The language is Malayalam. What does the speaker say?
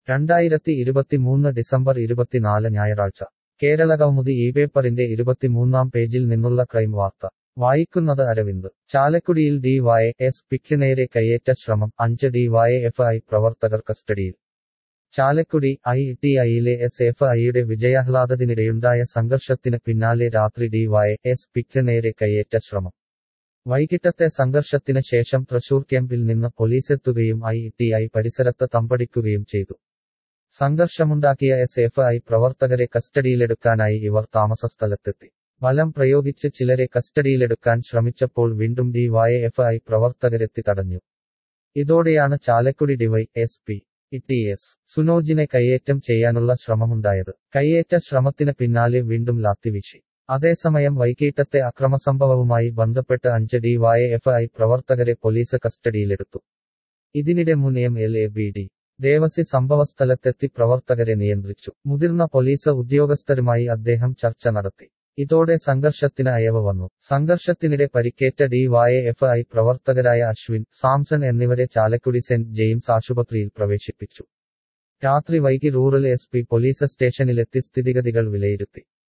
രണ്ടായിരത്തി ഇരുപത്തിമൂന്ന് ഡിസംബർ ഇരുപത്തിനാല് ഞായറാഴ്ച കേരള കൗമുദി ഈ പേപ്പറിന്റെ ഇരുപത്തിമൂന്നാം പേജിൽ നിന്നുള്ള ക്രൈം വാർത്ത വായിക്കുന്നത് അരവിന്ദ് ചാലക്കുടിയിൽ ഡി വൈ എസ് പിക്ക് നേരെ കയ്യേറ്റ ശ്രമം അഞ്ച് ഡി വൈ എഫ് ഐ പ്രവർത്തകർ കസ്റ്റഡിയിൽ ചാലക്കുടി ഐ ടി ഐയിലെ എസ് എഫ് ഐയുടെ വിജയാഹ്ലാദത്തിനിടെയുണ്ടായ സംഘർഷത്തിന് പിന്നാലെ രാത്രി ഡി വൈ എസ് പിക്ക് നേരെ കയ്യേറ്റ ശ്രമം വൈകിട്ടത്തെ സംഘർഷത്തിന് ശേഷം തൃശൂർ ക്യാമ്പിൽ നിന്ന് പോലീസെത്തുകയും ഐ ടി ഐ പരിസരത്ത് തമ്പടിക്കുകയും ചെയ്തു സംഘർഷമുണ്ടാക്കിയ എസ് എഫ് ഐ പ്രവർത്തകരെ കസ്റ്റഡിയിലെടുക്കാനായി ഇവർ താമസസ്ഥലത്തെത്തി ബലം പ്രയോഗിച്ച് ചിലരെ കസ്റ്റഡിയിലെടുക്കാൻ ശ്രമിച്ചപ്പോൾ വീണ്ടും ഡി വൈ എഫ് ഐ പ്രവർത്തകരെത്തി തടഞ്ഞു ഇതോടെയാണ് Chalakudy D Y S P T S സുനോജിനെ കയ്യേറ്റം ചെയ്യാനുള്ള ശ്രമമുണ്ടായത് കയ്യേറ്റ ശ്രമത്തിന് പിന്നാലെ വീണ്ടും ലാത്തിവീശി അതേസമയം വൈകിട്ടത്തെ അക്രമസംഭവവുമായി ബന്ധപ്പെട്ട് അഞ്ച് ഡി വൈ എഫ് ഐ പ്രവർത്തകരെ പോലീസ് കസ്റ്റഡിയിലെടുത്തു ഇതിനിടെ മുൻ M L A B D Devasy സംഭവസ്ഥലത്തെത്തി പ്രവർത്തകരെ നിയന്ത്രിച്ചു മുതിർന്ന പോലീസ് ഉദ്യോഗസ്ഥരുമായി അദ്ദേഹം ചർച്ച നടത്തി ഇതോടെ സംഘർഷത്തിന് അയവ് വന്നു സംഘർഷത്തിനിടെ പരിക്കേറ്റ ഡി വൈ എഫ് ഐ പ്രവർത്തകരായ അശ്വിൻ സാംസൺ എന്നിവരെ ചാലക്കുടി സെന്റ് ജെയിംസ് ആശുപത്രിയിൽ പ്രവേശിപ്പിച്ചു രാത്രി വൈകി റൂറൽ എസ് പി പോലീസ് സ്റ്റേഷനിലെത്തി സ്ഥിതിഗതികൾ വിലയിരുത്തി